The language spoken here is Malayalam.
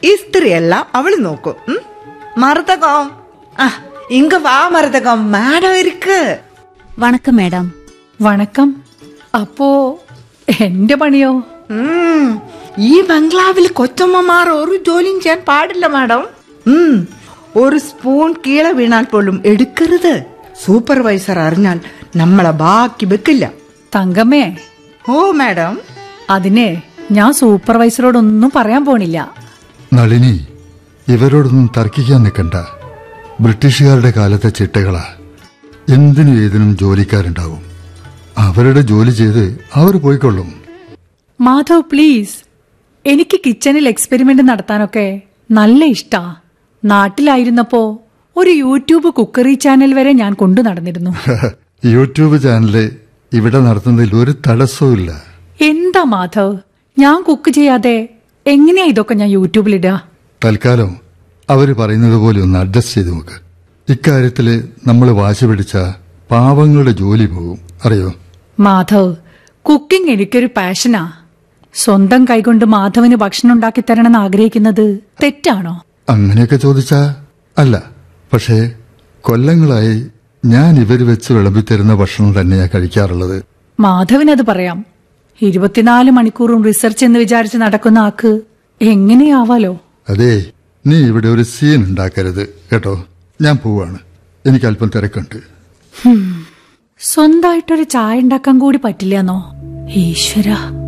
ഇസ്ത്രി എല്ലാം അവള് നോക്കും ഉം? മരതകം ആ ഇങ്ക വാ മരതകം മാഡം ഇരിക്ക് வணக்கம் மேடம் വണക്കം അപ്പോ എന്റെ പണിയോ ഉം, ഈ ബംഗ്ലാവിൽ കൊച്ചമ്മമാർ ഒരു ജോലിയും ചെയ്യാൻ പാടില്ല മാഡം ഉം, ഒരു സ്പൂൺ കീഴെ വീണാൽ പോലും എടുക്കരുത് സൂപ്പർവൈസർ അറിഞ്ഞാൽ നമ്മളെ ബാക്കി വെക്കില്ല തങ്കമ്മേ ഓ മാഡം അതിനെ ഞാൻ സൂപ്പർവൈസറോടൊന്നും പറയാൻ പോണില്ല നളിനി ഇവരോടൊന്നും തർക്കിക്കാൻ നിൽക്കണ്ട ബ്രിട്ടീഷുകാരുടെ കാലത്തെ ചിട്ടകളാ എന്തിനും ഏതിനും ജോലിക്കാരുണ്ടാവും അവരുടെ ജോലി ചെയ്ത് അവർ പോയിക്കൊള്ളും മാധവ് പ്ലീസ് എനിക്ക് കിച്ചണിൽ എക്സ്പെരിമെന്റ് നടത്താനൊക്കെ നല്ല ഇഷ്ടാ നാട്ടിലായിരുന്നപ്പോ ഒരു യൂട്യൂബ് കുക്കറി ചാനൽ വരെ ഞാൻ കൊണ്ടു നടന്നിരുന്നു യൂട്യൂബ് ചാനല് ഇവിടെ നടത്തുന്നതിൽ ഒരു തടസ്സവും ഇല്ല എന്താ മാധവ് ഞാൻ കുക്ക് ചെയ്യാതെ എങ്ങനെയാ ഇതൊക്കെ ഞാൻ യൂട്യൂബിലിടുക തൽക്കാലം അവര് പറയുന്നത് പോലെ ഒന്ന് അഡ്ജസ്റ്റ് ചെയ്ത് നോക്ക് ഇക്കാര്യത്തില് നമ്മൾ വാശി പിടിച്ച പാവങ്ങളുടെ ജോലി പോകും അറിയോ മാധവ് കുക്കിംഗ് എനിക്കൊരു പാഷനാ സ്വന്തം കൈകൊണ്ട് മാധവന് ഭക്ഷണം ഉണ്ടാക്കി തരണമെന്ന് ആഗ്രഹിക്കുന്നത് തെറ്റാണോ അങ്ങനെയൊക്കെ ചോദിച്ചാ അല്ല പക്ഷേ കൊല്ലങ്ങളായി ഞാൻ ഇവര് വെച്ച് വിളമ്പിത്തരുന്ന ഭക്ഷണം തന്നെയാ കഴിക്കാറുള്ളത് മാധവനത് പറയാം ഇരുപത്തിനാല് മണിക്കൂറും റിസർച്ച് എന്ന് വിചാരിച്ച് നടക്കുന്ന ആക്ക് എങ്ങനെയാവാലോ അതേ നീ ഇവിടെ ഒരു സീൻ ഉണ്ടാക്കരുത് കേട്ടോ ഞാൻ പോവാണ് എനിക്ക് അല്പം തിരക്കുണ്ട് സ്വന്തമായിട്ടൊരു ചായ ഉണ്ടാക്കാൻ കൂടി പറ്റില്ലെന്നോ ഈശ്വര